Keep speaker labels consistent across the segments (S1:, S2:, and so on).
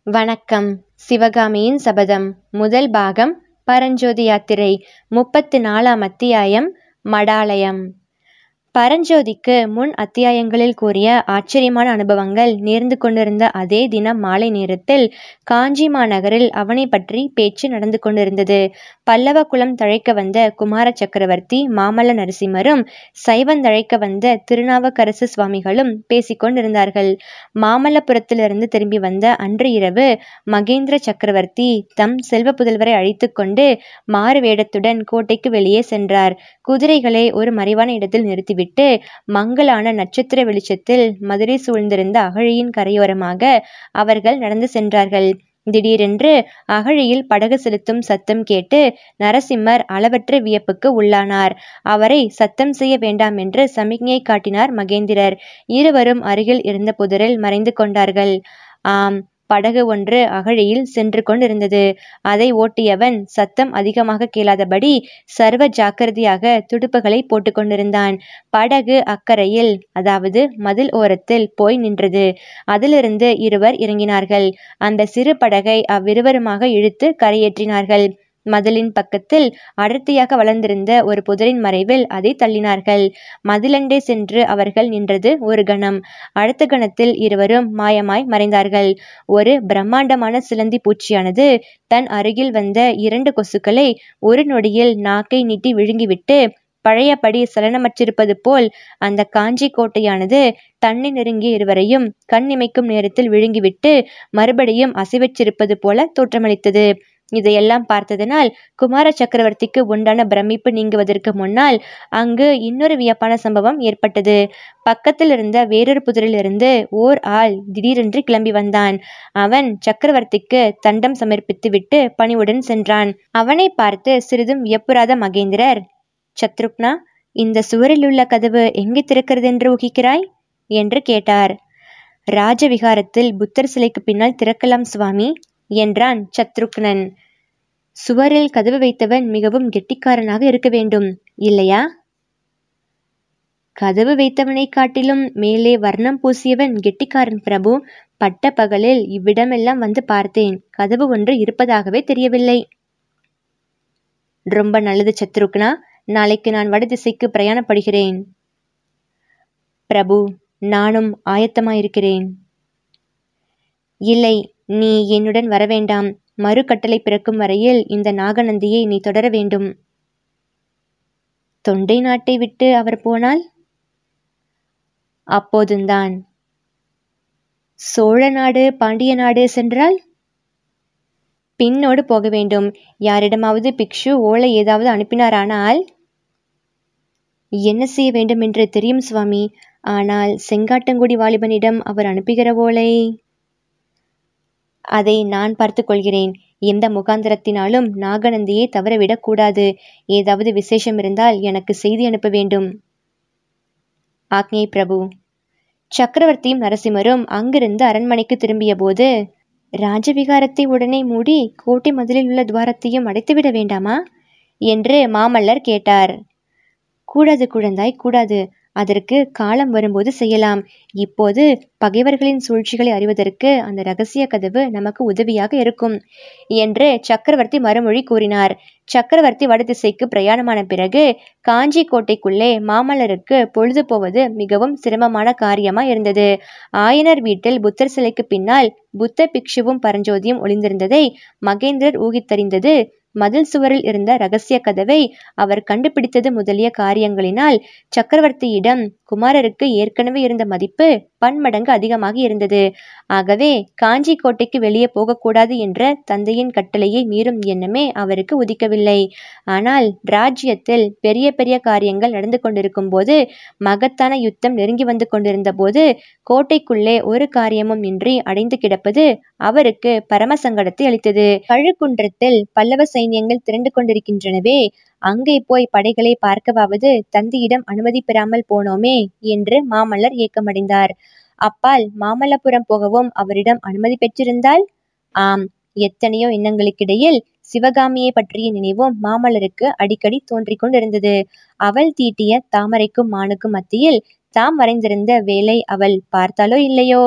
S1: வணக்கம் சிவகாமியின் சபதம் முதல் பாகம் பரஞ்சோதி யாத்திரை முப்பத்து நாலாம் அத்தியாயம் மடாலயம் பரஞ்சோதிக்கு முன் அத்தியாயங்களில் கூறிய ஆச்சரியமான அனுபவங்கள் நேர்ந்து கொண்டிருந்த அதே தினம் மாலை நேரத்தில் காஞ்சி மாநகரில் அவனை பற்றி பேச்சு நடந்து கொண்டிருந்தது பல்லவ குலம் தழைக்க வந்த குமார சக்கரவர்த்தி மாமல்ல நரசிம்மரும் சைவந்தழைக்க வந்த திருநாவுக்கரசு சுவாமிகளும் பேசிக்கொண்டிருந்தார்கள் மாமல்லபுரத்திலிருந்து திரும்பி வந்த அன்று இரவு மகேந்திர சக்கரவர்த்தி தம் செல்வ புதல்வரை அழைத்து கொண்டு மாறு வேடத்துடன் கோட்டைக்கு வெளியே சென்றார் குதிரைகளை ஒரு மறைவான இடத்தில் நிறுத்திவிட்டு மங்கலான நட்சத்திர வெளிச்சத்தில் மதுரை சூழ்ந்திருந்த அகழியின் கரையோரமாக அவர்கள் நடந்து சென்றார்கள் திடீரென்று அகழியில் படகு செலுத்தும் சத்தம் கேட்டு நரசிம்மர் அளவற்ற வியப்புக்கு உள்ளானார் அவரை சத்தம் செய்ய வேண்டாம் என்று சமிக்ஞை காட்டினார் மகேந்திரர் இருவரும் அருகில் இருந்த புதரில் மறைந்து கொண்டார்கள் ஆம் படகு ஒன்று அகழியில் சென்று கொண்டிருந்தது அதை ஓட்டியவன் சத்தம் அதிகமாக கேளாதபடி சர்வ ஜாக்கிரதையாக துடுப்புகளை போட்டு கொண்டிருந்தான் படகு அக்கறையில் அதாவது மதில் ஓரத்தில் போய் நின்றது அதிலிருந்து இருவர் இறங்கினார்கள் அந்த சிறு படகை அவ்விருவருமாக இழுத்து கரையேற்றினார்கள் மதிலின் பக்கத்தில் அடர்த்தியாக வளர்ந்திருந்த ஒரு புதரின் மறைவில் அதை தள்ளினார்கள் மதிலண்டே சென்று அவர்கள் நின்றது ஒரு கணம் அடுத்த கணத்தில் இருவரும் மாயமாய் மறைந்தார்கள் ஒரு பிரம்மாண்டமான சிலந்தி பூச்சியானது தன் அருகில் வந்த இரண்டு கொசுக்களை ஒரு நொடியில் நாக்கை நீட்டி விழுங்கிவிட்டு பழையபடி சலனமற்றிருப்பது போல் அந்த காஞ்சி கோட்டையானது தன்னை நெருங்கிய இருவரையும் கண் இமைக்கும் நேரத்தில் விழுங்கிவிட்டு மறுபடியும் அசைவச்சிருப்பது போல தோற்றமளித்தது இதையெல்லாம் பார்த்ததனால் குமார சக்கரவர்த்திக்கு உண்டான பிரமிப்பு நீங்குவதற்கு முன்னால் அங்கு இன்னொரு வியப்பான சம்பவம் ஏற்பட்டது பக்கத்தில் இருந்த வேறொரு புதரிலிருந்து ஓர் ஆள் திடீரென்று கிளம்பி வந்தான் அவன் சக்கரவர்த்திக்கு தண்டம் சமர்ப்பித்து விட்டு பணிவுடன் சென்றான் அவனை பார்த்து சிறிதும் வியப்புறாத மகேந்திரர் சத்ருக்னா இந்த சுவரில் உள்ள கதவு எங்கே திறக்கிறது என்று ஊகிக்கிறாய் என்று கேட்டார் ராஜவிகாரத்தில் புத்தர் சிலைக்கு பின்னால் திறக்கலாம் சுவாமி என்றான் சத்ருக்னன் சுவரில் கதவு வைத்தவன் மிகவும் கெட்டிக்காரனாக இருக்க வேண்டும் இல்லையா கதவு வைத்தவனை காட்டிலும் மேலே வர்ணம் பூசியவன் கெட்டிக்காரன் பிரபு பட்ட பகலில் இவ்விடமெல்லாம் வந்து பார்த்தேன் கதவு ஒன்று இருப்பதாகவே தெரியவில்லை ரொம்ப நல்லது சத்ருக்னா நாளைக்கு நான் வடதிசைக்கு பிரயாணப்படுகிறேன் பிரபு நானும் ஆயத்தமாயிருக்கிறேன் இல்லை நீ என்னுடன் வரவேண்டாம் மறு கட்டளை பிறக்கும் வரையில் இந்த நாகநந்தியை நீ தொடர வேண்டும் தொண்டை நாட்டை விட்டு அவர் போனால் அப்போதுந்தான் சோழ நாடு பாண்டிய நாடு சென்றால் பின்னோடு போக வேண்டும் யாரிடமாவது பிக்ஷு ஓலை ஏதாவது அனுப்பினாரானால் என்ன செய்ய வேண்டும் என்று தெரியும் சுவாமி ஆனால் செங்காட்டங்குடி வாலிபனிடம் அவர் அனுப்புகிற ஓலை அதை நான் பார்த்து கொள்கிறேன் எந்த முகாந்திரத்தினாலும் நாகநந்தியை தவறவிடக் கூடாது ஏதாவது விசேஷம் இருந்தால் எனக்கு செய்தி அனுப்ப வேண்டும் ஆக்ஞை பிரபு சக்கரவர்த்தியும் நரசிம்மரும் அங்கிருந்து அரண்மனைக்கு திரும்பிய போது ராஜவிகாரத்தை உடனே மூடி கோட்டை மதிலில் உள்ள துவாரத்தையும் அடைத்துவிட வேண்டாமா என்று மாமல்லர் கேட்டார் கூடாது குழந்தாய் கூடாது அதற்கு காலம் வரும்போது செய்யலாம் இப்போது பகைவர்களின் சூழ்ச்சிகளை அறிவதற்கு அந்த ரகசிய கதவு நமக்கு உதவியாக இருக்கும் என்று சக்கரவர்த்தி மறுமொழி கூறினார் சக்கரவர்த்தி வடதிசைக்கு பிரயாணமான பிறகு காஞ்சி கோட்டைக்குள்ளே மாமல்லருக்கு பொழுது போவது மிகவும் சிரமமான காரியமா இருந்தது ஆயனர் வீட்டில் புத்தர் சிலைக்கு பின்னால் புத்த பிக்ஷுவும் பரஞ்சோதியும் ஒளிந்திருந்ததை மகேந்திரர் ஊகித்தறிந்தது மதில் சுவரில் இருந்த ரகசிய கதவை அவர் கண்டுபிடித்தது முதலிய காரியங்களினால் சக்கரவர்த்தியிடம் குமாரருக்கு ஏற்கனவே இருந்த மதிப்பு பன்மடங்கு அதிகமாக இருந்தது ஆகவே காஞ்சி கோட்டைக்கு வெளியே போகக்கூடாது என்ற தந்தையின் கட்டளையை மீறும் எண்ணமே அவருக்கு உதிக்கவில்லை ஆனால் ராஜ்யத்தில் பெரிய பெரிய காரியங்கள் நடந்து கொண்டிருக்கும் போது மகத்தான யுத்தம் நெருங்கி வந்து கொண்டிருந்த போது கோட்டைக்குள்ளே ஒரு காரியமும் இன்றி அடைந்து கிடப்பது அவருக்கு பரம சங்கடத்தை அளித்தது கழுக்குன்றத்தில் பல்லவ சைன்யங்கள் திரண்டு கொண்டிருக்கின்றனவே அங்கே போய் படைகளை பார்க்கவாவது தந்தையிடம் அனுமதி பெறாமல் போனோமே என்று மாமல்லர் ஏக்கமடைந்தார் அப்பால் மாமல்லபுரம் போகவும் அவரிடம் அனுமதி பெற்றிருந்தால் ஆம் எத்தனையோ எண்ணங்களுக்கிடையில் சிவகாமியை பற்றிய நினைவும் மாமல்லருக்கு அடிக்கடி தோன்றிக் கொண்டிருந்தது அவள் தீட்டிய தாமரைக்கும் மானுக்கும் மத்தியில் தாம் வரைந்திருந்த வேலை அவள் பார்த்தாலோ இல்லையோ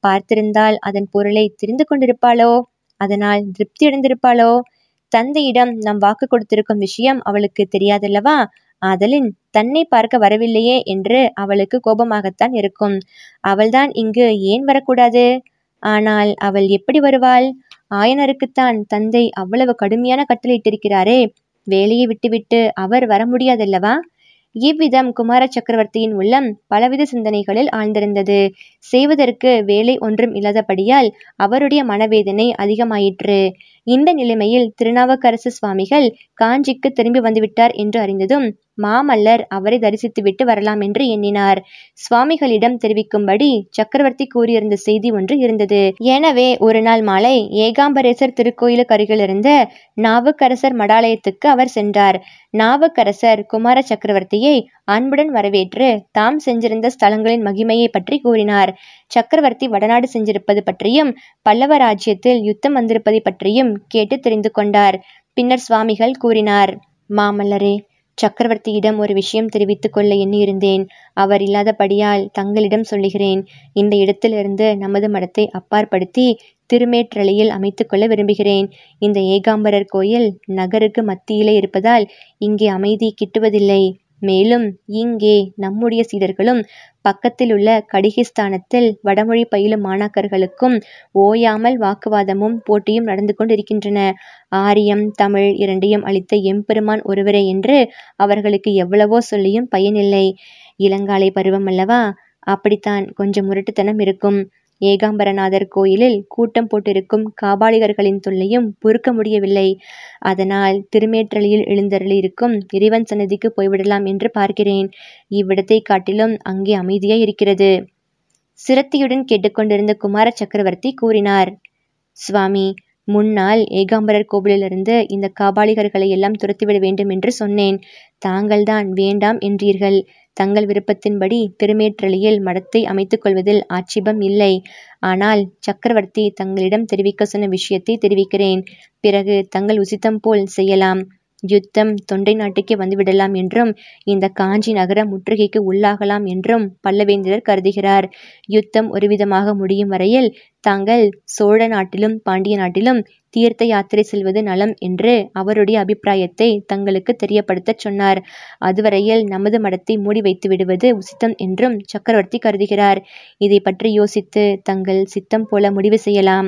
S1: பார்த்திருந்தால் அதன் பொருளை தெரிந்து கொண்டிருப்பாளோ அதனால் திருப்தியடைந்திருப்பாளோ தந்தையிடம் நாம் வாக்கு கொடுத்திருக்கும் விஷயம் அவளுக்கு தெரியாதல்லவா ஆதலின் தன்னை பார்க்க வரவில்லையே என்று அவளுக்கு கோபமாகத்தான் இருக்கும் அவள்தான் இங்கு ஏன் வரக்கூடாது ஆனால் அவள் எப்படி வருவாள் ஆயனருக்குத்தான் தந்தை அவ்வளவு கடுமையான கட்டளையிட்டிருக்கிறாரே வேலையை விட்டுவிட்டு அவர் வர முடியாதல்லவா இவ்விதம் குமார சக்கரவர்த்தியின் உள்ளம் பலவித சிந்தனைகளில் ஆழ்ந்திருந்தது செய்வதற்கு வேலை ஒன்றும் இல்லாதபடியால் அவருடைய மனவேதனை அதிகமாயிற்று இந்த நிலைமையில் திருநாவுக்கரசு சுவாமிகள் காஞ்சிக்கு திரும்பி வந்துவிட்டார் என்று அறிந்ததும் மாமல்லர் அவரை தரிசித்துவிட்டு வரலாம் என்று எண்ணினார் சுவாமிகளிடம் தெரிவிக்கும்படி சக்கரவர்த்தி கூறியிருந்த செய்தி ஒன்று இருந்தது எனவே ஒரு நாள் மாலை ஏகாம்பரேசர் திருக்கோயிலுக்கு அருகிலிருந்த நாவுக்கரசர் மடாலயத்துக்கு அவர் சென்றார் நாவுக்கரசர் குமார சக்கரவர்த்தியை அன்புடன் வரவேற்று தாம் செஞ்சிருந்த ஸ்தலங்களின் மகிமையை பற்றி கூறினார் சக்கரவர்த்தி வடநாடு செஞ்சிருப்பது பற்றியும் பல்லவ ராஜ்யத்தில் யுத்தம் வந்திருப்பதை பற்றியும் கேட்டு தெரிந்து கொண்டார் பின்னர் சுவாமிகள் கூறினார் மாமல்லரே சக்கரவர்த்தியிடம் ஒரு விஷயம் தெரிவித்துக் கொள்ள எண்ணியிருந்தேன் அவர் இல்லாதபடியால் தங்களிடம் சொல்லுகிறேன் இந்த இடத்திலிருந்து நமது மடத்தை அப்பாற்படுத்தி திருமேற்றலையில் அமைத்துக் கொள்ள விரும்புகிறேன் இந்த ஏகாம்பரர் கோயில் நகருக்கு மத்தியிலே இருப்பதால் இங்கே அமைதி கிட்டுவதில்லை மேலும் இங்கே நம்முடைய சீடர்களும் பக்கத்தில் உள்ள கடிகிஸ்தானத்தில் வடமொழி பயிலும் மாணாக்கர்களுக்கும் ஓயாமல் வாக்குவாதமும் போட்டியும் நடந்து கொண்டிருக்கின்றன ஆரியம் தமிழ் இரண்டையும் அளித்த எம்பெருமான் ஒருவரே என்று அவர்களுக்கு எவ்வளவோ சொல்லியும் பயனில்லை இளங்காலை பருவம் அல்லவா அப்படித்தான் கொஞ்சம் முரட்டுத்தனம் இருக்கும் ஏகாம்பரநாதர் கோயிலில் கூட்டம் போட்டிருக்கும் காபாலிகர்களின் தொல்லையும் பொறுக்க முடியவில்லை அதனால் திருமேற்றலியில் எழுந்தருளியிருக்கும் இறைவன் சன்னதிக்கு போய்விடலாம் என்று பார்க்கிறேன் இவ்விடத்தை காட்டிலும் அங்கே அமைதியாய் இருக்கிறது சிரத்தியுடன் கேட்டுக்கொண்டிருந்த குமார சக்கரவர்த்தி கூறினார் சுவாமி முன்னால் ஏகாம்பரர் கோவிலிலிருந்து இந்த காபாலிகர்களை எல்லாம் துரத்திவிட வேண்டும் என்று சொன்னேன் தாங்கள்தான் வேண்டாம் என்றீர்கள் தங்கள் விருப்பத்தின்படி திருமேற்றலியில் மடத்தை அமைத்துக் கொள்வதில் ஆட்சேபம் இல்லை ஆனால் சக்கரவர்த்தி தங்களிடம் தெரிவிக்க சொன்ன விஷயத்தை தெரிவிக்கிறேன் பிறகு தங்கள் உசித்தம் போல் செய்யலாம் யுத்தம் தொண்டை நாட்டுக்கே வந்துவிடலாம் என்றும் இந்த காஞ்சி நகர முற்றுகைக்கு உள்ளாகலாம் என்றும் பல்லவேந்திரர் கருதுகிறார் யுத்தம் ஒருவிதமாக முடியும் வரையில் தாங்கள் சோழ நாட்டிலும் பாண்டிய நாட்டிலும் தீர்த்த யாத்திரை செல்வது நலம் என்று அவருடைய அபிப்பிராயத்தை தங்களுக்கு தெரியப்படுத்தச் சொன்னார் அதுவரையில் நமது மடத்தை மூடி வைத்து விடுவது உசித்தம் என்றும் சக்கரவர்த்தி கருதுகிறார் இதை பற்றி யோசித்து தங்கள் சித்தம் போல முடிவு செய்யலாம்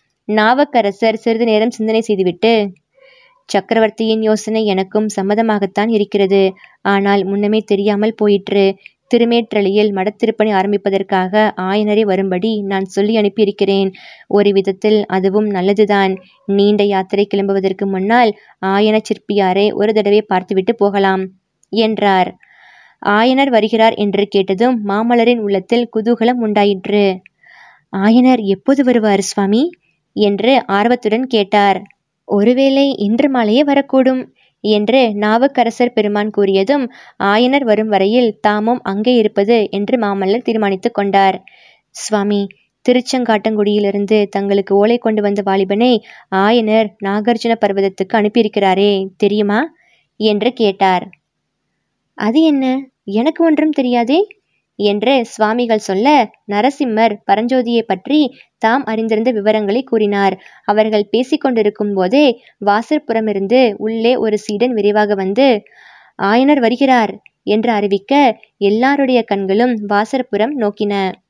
S1: நாவக்கரசர் சிறிது நேரம் சிந்தனை செய்துவிட்டு சக்கரவர்த்தியின் யோசனை எனக்கும் சம்மதமாகத்தான் இருக்கிறது ஆனால் முன்னமே தெரியாமல் போயிற்று திருமேற்றலியில் மடத்திருப்பணி ஆரம்பிப்பதற்காக ஆயனரை வரும்படி நான் சொல்லி அனுப்பியிருக்கிறேன் ஒரு விதத்தில் அதுவும் நல்லதுதான் நீண்ட யாத்திரை கிளம்புவதற்கு முன்னால் ஆயன சிற்பியாரை ஒரு தடவை பார்த்துவிட்டு போகலாம் என்றார் ஆயனர் வருகிறார் என்று கேட்டதும் மாமல்லரின் உள்ளத்தில் குதூகலம் உண்டாயிற்று ஆயனர் எப்போது வருவார் சுவாமி என்று ஆர்வத்துடன் கேட்டார் ஒருவேளை இன்று மாலையே வரக்கூடும் என்று நாவுக்கரசர் பெருமான் கூறியதும் ஆயனர் வரும் வரையில் தாமும் அங்கே இருப்பது என்று மாமல்லர் தீர்மானித்துக் கொண்டார் சுவாமி திருச்செங்காட்டங்குடியிலிருந்து தங்களுக்கு ஓலை கொண்டு வந்த வாலிபனை ஆயனர் நாகார்ஜுன பர்வதத்துக்கு அனுப்பியிருக்கிறாரே தெரியுமா என்று கேட்டார் அது என்ன எனக்கு ஒன்றும் தெரியாதே என்று சுவாமிகள் சொல்ல நரசிம்மர் பரஞ்சோதியை பற்றி தாம் அறிந்திருந்த விவரங்களை கூறினார் அவர்கள் பேசிக்கொண்டிருக்கும் போதே வாசற்புறமிருந்து உள்ளே ஒரு சீடன் விரைவாக வந்து ஆயனர் வருகிறார் என்று அறிவிக்க எல்லாருடைய கண்களும் வாசற்புறம் நோக்கின